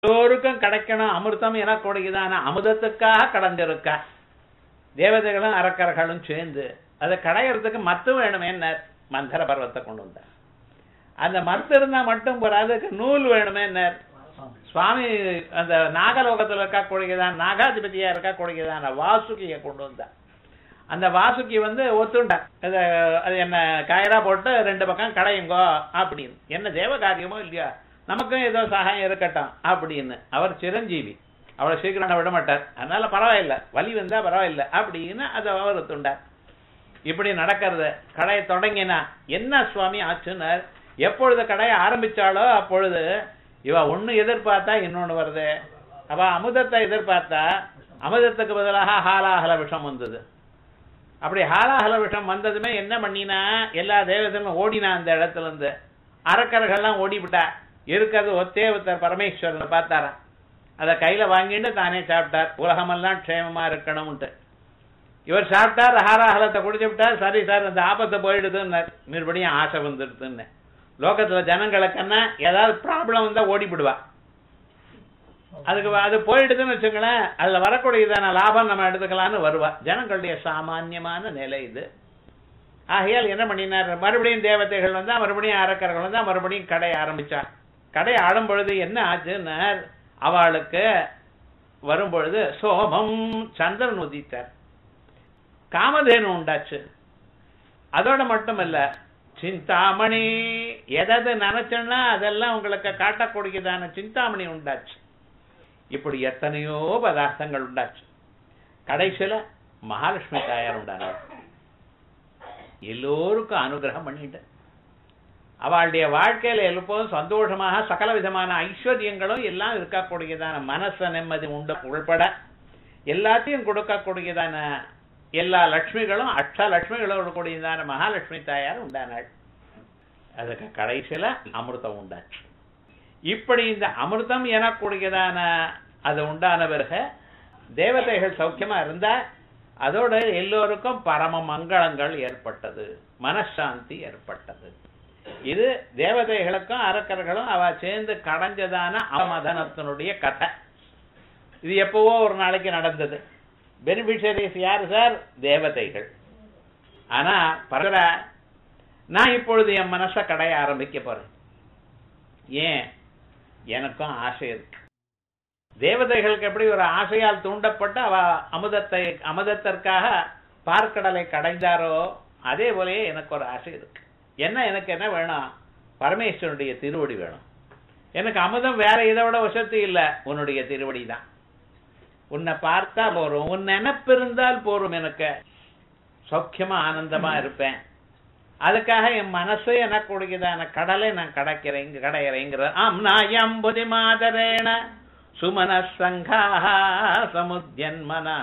எல்லோருக்கும் கிடைக்கணும் அமிர்தம் என கொடுக்குதான அமுதத்துக்காக கடந்திருக்கா தேவதைகளும் அரக்கர்களும் சேர்ந்து அதை கடையறதுக்கு மத்து வேணுமே என்ன மந்தர பர்வத்தை கொண்டு வந்தார் அந்த மத்து இருந்தா மட்டும் போற அதுக்கு நூல் வேணுமே என்ன சுவாமி அந்த நாகலோகத்துல இருக்கா கொடுக்குதான் நாகாதிபதியா இருக்கா கொடுக்குதான் வாசுகியை கொண்டு வந்தார் அந்த வாசுகி வந்து ஒத்துண்டா அது அது என்ன கயரா போட்டு ரெண்டு பக்கம் கடையுங்கோ அப்படின்னு என்ன தேவ காரியமோ இல்லையா நமக்கும் ஏதோ சகாயம் இருக்கட்டும் அப்படின்னு அவர் சிரஞ்சீவி அவளை சீக்கிரம் விட மாட்டார் அதனால பரவாயில்ல வலி வந்தா பரவாயில்ல அப்படின்னு அதை அவர் ஒத்துண்டார் இப்படி நடக்கிறது கடையை தொடங்கினா என்ன சுவாமி ஆச்சுன்னார் எப்பொழுது கடையை ஆரம்பிச்சாலோ அப்பொழுது இவ ஒண்ணு எதிர்பார்த்தா இன்னொன்னு வருது அவ அமுதத்தை எதிர்பார்த்தா அமுதத்துக்கு பதிலாக ஹாலாஹல விஷம் வந்தது அப்படி ஹாலாஹல விஷம் வந்ததுமே என்ன பண்ணினா எல்லா தேவதைகளும் ஓடினா அந்த இடத்துல இருந்து அரக்கர்கள்லாம் ஓடிவிட்டா இருக்கிறது ஒத்தே ஒருத்தர் பரமேஸ்வரன் பார்த்தாராம் அதை கையில வாங்கிட்டு தானே சாப்பிட்டார் உலகமெல்லாம் க்ஷேமமா இருக்கணும்ட்டு இவர் சாப்பிட்டார் ஹாராஹலத்தை குடிச்சு விட்டார் சரி சார் அந்த ஆபத்தை போயிடுதுன்னு மறுபடியும் ஆசை வந்துடுதுன்னு லோகத்துல ஜனங்களுக்குன்னா ஏதாவது ப்ராப்ளம் வந்தா ஓடிவிடுவா அதுக்கு அது போயிடுதுன்னு வச்சுங்களேன் அதுல வரக்கூடியதான லாபம் நம்ம எடுத்துக்கலாம்னு வருவா ஜனங்களுடைய சாமான்யமான நிலை இது ஆகையால் என்ன பண்ணினார் மறுபடியும் தேவதைகள் வந்தா மறுபடியும் அரக்கர்கள் வந்தா மறுபடியும் கடை ஆரம்பிச்சார் கடை ஆடும் பொழுது என்ன ஆச்சுன்னார் அவளுக்கு வரும் பொழுது சோமம் சந்திரன் உதித்தார் காமதேனு உண்டாச்சு அதோட மட்டுமல்ல சிந்தாமணி எதாவது நினைச்சோன்னா அதெல்லாம் உங்களுக்கு காட்டக்கூடியதான சிந்தாமணி உண்டாச்சு இப்படி எத்தனையோ பதார்த்தங்கள் உண்டாச்சு கடைசியில மகாலட்சுமி தாயார் உண்டானார் எல்லோருக்கும் அனுகிரகம் பண்ணிட்டு அவளுடைய வாழ்க்கையில எப்போதும் சந்தோஷமாக சகல விதமான ஐஸ்வர்யங்களும் எல்லாம் இருக்கக்கூடியதான மனச நிம்மதி உண்டு உள்பட எல்லாத்தையும் கொடுக்கக்கூடியதான எல்லா லட்சுமிகளும் அஷ்ட லட்சுமிகளோடு கூடியதான மகாலட்சுமி தாயார் உண்டானாள் அதுக்கு கடைசியில அமிர்தம் உண்டாச்சு இப்படி இந்த அமிர்தம் எனக்கூடியதான அது உண்டான பிறகு தேவதைகள் சௌக்கியமா இருந்தா அதோட எல்லோருக்கும் பரம மங்களங்கள் ஏற்பட்டது மனசாந்தி ஏற்பட்டது இது தேவதைகளுக்கும் அரக்கர்களும் அவ சேர்ந்து கடைஞ்சதான அவமதனத்தினுடைய கதை இது எப்பவோ ஒரு நாளைக்கு நடந்தது பெனிஃபிஷரிஸ் யார் சார் தேவதைகள் ஆனா பரவ நான் இப்பொழுது என் மனசை கடைய ஆரம்பிக்க போறேன் ஏன் எனக்கும் ஆசை இருக்கு தேவதைகளுக்கு எப்படி ஒரு ஆசையால் தூண்டப்பட்டு அவ அமுதத்தை அமுதத்திற்காக பார்க்கடலை கடைந்தாரோ அதே போலயே எனக்கு ஒரு ஆசை இருக்கு என்ன எனக்கு என்ன வேணும் பரமேஸ்வரனுடைய திருவடி வேணும் எனக்கு அமுதம் வேற இதை விட வசதி இல்லை உன்னுடைய திருவடி தான் உன்னை பார்த்தா போறோம் உன் நினப்பு இருந்தால் போறோம் எனக்கு சௌக்கியமா ஆனந்தமா இருப்பேன் அதுக்காக என் மனசு எனக்கு கொடுக்குதான கடலை நான் கடக்கிறேன் இங்க கடையிறேங்கிற ஆம் நாயம்புதி மாதரேன சுமன சங்கா சமுத்தியன்மனா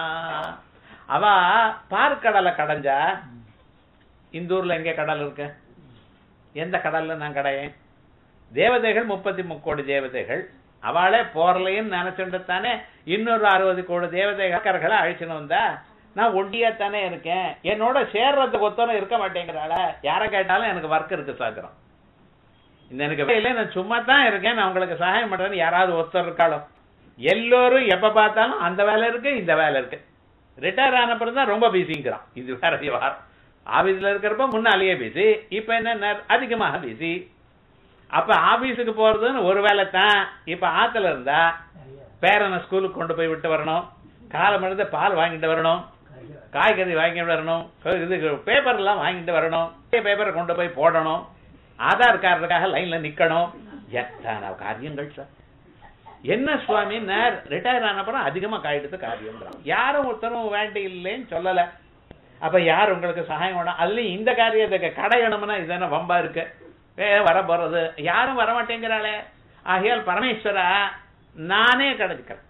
அவ பார்க்கடலை கடைஞ்சா இந்த ஊர்ல எங்க கடல் இருக்கு எந்த கடல்ல நான் கடையேன் தேவதைகள் முப்பத்தி முக்கோடி தேவதைகள் அவளே போறலையும் நினைச்சுட்டு தானே இன்னொரு அறுபது கோடி தேவதைகளை அழிச்சுன்னு வந்தா நான் ஒண்டியா தானே இருக்கேன் என்னோட சேர்றதுக்கு ஒத்தனம் இருக்க மாட்டேங்கிறாள யாரை கேட்டாலும் எனக்கு ஒர்க் இருக்கு சாக்குறோம் இந்த எனக்கு வேலையில நான் சும்மா தான் இருக்கேன் நான் உங்களுக்கு சகாயம் பண்றேன்னு யாராவது ஒருத்தர் இருக்காளோ எல்லோரும் எப்ப பார்த்தாலும் அந்த வேலை இருக்கு இந்த வேலை இருக்கு ரிட்டையர் ஆன பிறகு தான் ரொம்ப பிஸிங்கிறான் இது வேற விவகாரம் ஆபீஸ்ல இருக்கிறப்ப முன்னாலேயே பிஸி இப்ப என்ன அதிகமாக பிஸி அப்ப ஆபீஸுக்கு போறதுன்னு ஒரு வேலை தான் இப்ப ஆத்துல இருந்தா பேரனை ஸ்கூலுக்கு கொண்டு போய் விட்டு வரணும் காலம் இருந்து பால் வாங்கிட்டு வரணும் காய்கறி வாங்கிட்டு வரணும் இது பேப்பர் எல்லாம் வாங்கிட்டு வரணும் பேப்பரை கொண்டு போய் போடணும் ஆதார் கார்டுக்காக லைன்ல நிக்கணும் எத்தனை காரியங்கள் சார் என்ன சுவாமி நேர் ரிட்டையர் ஆனப்புறம் அதிகமா காயிடுத்து காரியம்ன்றான் யாரும் ஒருத்தரும் வேண்டி இல்லைன்னு சொல்லல அப்ப யார் உங்களுக்கு சகாயம் வேணும் அதுலயும் இந்த காரியத்துக்கு கடையணும்னா இதுதானே வம்பா இருக்கு ஏ வர போறது யாரும் வரமாட்டேங்கிறாளே ஆகையால் பரமேஸ்வரா நானே கடைஞ்சுக்கிறேன்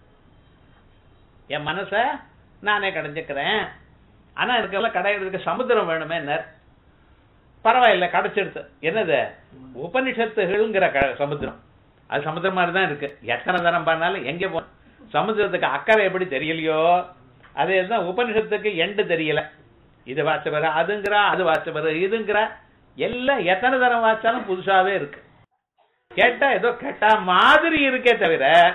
என் மனச நானே கடைஞ்சுக்கிறேன் ஆனா இதுக்கெல்லாம் கடையிறதுக்கு சமுத்திரம் வேணுமே நர் பரவாயில்ல கிடைச்சிடுது என்னது உபனிஷத்துகள்ங்கிற சமுத்திரம் அது சமுத்திரம் மாதிரி தான் இருக்கு எத்தனை தரம் பண்ணாலும் எங்க போ சமுத்திரத்துக்கு அக்கறை எப்படி தெரியலையோ அதே தான் உபனிஷத்துக்கு எண்டு தெரியல இது வாச்ச பெற அதுங்கிறா அது வாச்ச பெற இதுங்கிற எல்லாம் எத்தனை தரம் வாச்சாலும் புதுசாவே இருக்கு கேட்டா ஏதோ கேட்டா மாதிரி இருக்கே தவிர